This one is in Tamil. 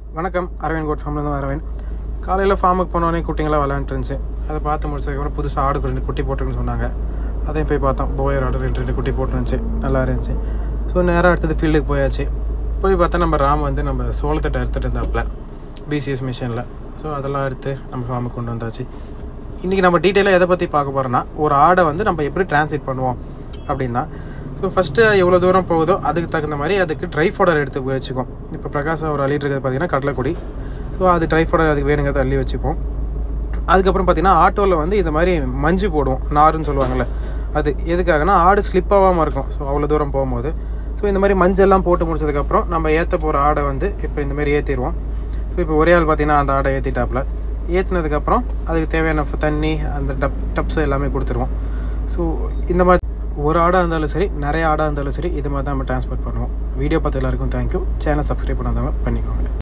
வணக்கம் அரவிந்த் கோட் ஃபார்ம்லேருந்து அரவிந்த் காலையில் ஃபார்முக்கு போனோடனே குட்டிங்களாம் விளாண்டுருந்துச்சு அதை பார்த்து முடிச்சதுக்கப்புறம் புதுசாக ஆடு ரெண்டு குட்டி போட்டுருன்னு சொன்னாங்க அதையும் போய் பார்த்தோம் போயர் ஆடு ரெண்டு ரெண்டு குட்டி போட்டுருந்துச்சு நல்லா இருந்துச்சு ஸோ நேராக அடுத்தது ஃபீல்டுக்கு போயாச்சு போய் பார்த்தா நம்ம ராம் வந்து நம்ம சோளத்தட்டை எடுத்துகிட்டு இருந்தாப்புல பிசிஎஸ் மிஷினில் ஸோ அதெல்லாம் எடுத்து நம்ம ஃபார்முக்கு கொண்டு வந்தாச்சு இன்றைக்கி நம்ம டீட்டெயிலாக எதை பற்றி பார்க்க போகிறோன்னா ஒரு ஆடை வந்து நம்ம எப்படி டிரான்ஸ்லேட் பண்ணுவோம் அப்படின்னா ஸோ ஃபஸ்ட்டு எவ்வளோ தூரம் போகுதோ அதுக்கு தகுந்த மாதிரி அதுக்கு ட்ரை ஃபோடர் எடுத்து வச்சுக்கோம் இப்போ பிரகாஷ் அவர் அள்ளிட்டு இருக்கிறது பார்த்தீங்கன்னா கடலைக்குடி ஸோ அது ட்ரை ஃபோடர் அதுக்கு வேணுங்கிறத அள்ளி வச்சுப்போம் அதுக்கப்புறம் பார்த்தீங்கன்னா ஆட்டோவில் வந்து இந்த மாதிரி மஞ்சு போடுவோம் நாருன்னு சொல்லுவாங்கள்ல அது எதுக்காகனா ஆடு ஸ்லிப் ஆகாமல் இருக்கும் ஸோ அவ்வளோ தூரம் போகும்போது ஸோ இந்த மாதிரி மஞ்சள்லாம் போட்டு முடிச்சதுக்கப்புறம் நம்ம ஏற்ற போகிற ஆடை வந்து இப்போ இந்த மாதிரி ஏற்றிடுவோம் ஸோ இப்போ ஒரே ஆள் பார்த்தீங்கன்னா அந்த ஆடை ஏற்றிட்டாப்புல ஏற்றினதுக்கப்புறம் அதுக்கு தேவையான ஃப- தண்ணி அந்த டப் டப்ஸ் எல்லாமே கொடுத்துருவோம் ஸோ இந்த மாதிரி ஒரு ஆடாக இருந்தாலும் சரி நிறைய ஆடாக இருந்தாலும் சரி இது மாதிரி தான் நம்ம ட்ரான்ஸ்போர்ட் பண்ணுவோம் வீடியோ பார்த்து எல்லாருக்கும் தேங்க்யூ சேனல் சப்ஸ்கிரைப் பண்ணாதவங்க பண்ணிக்கோங்க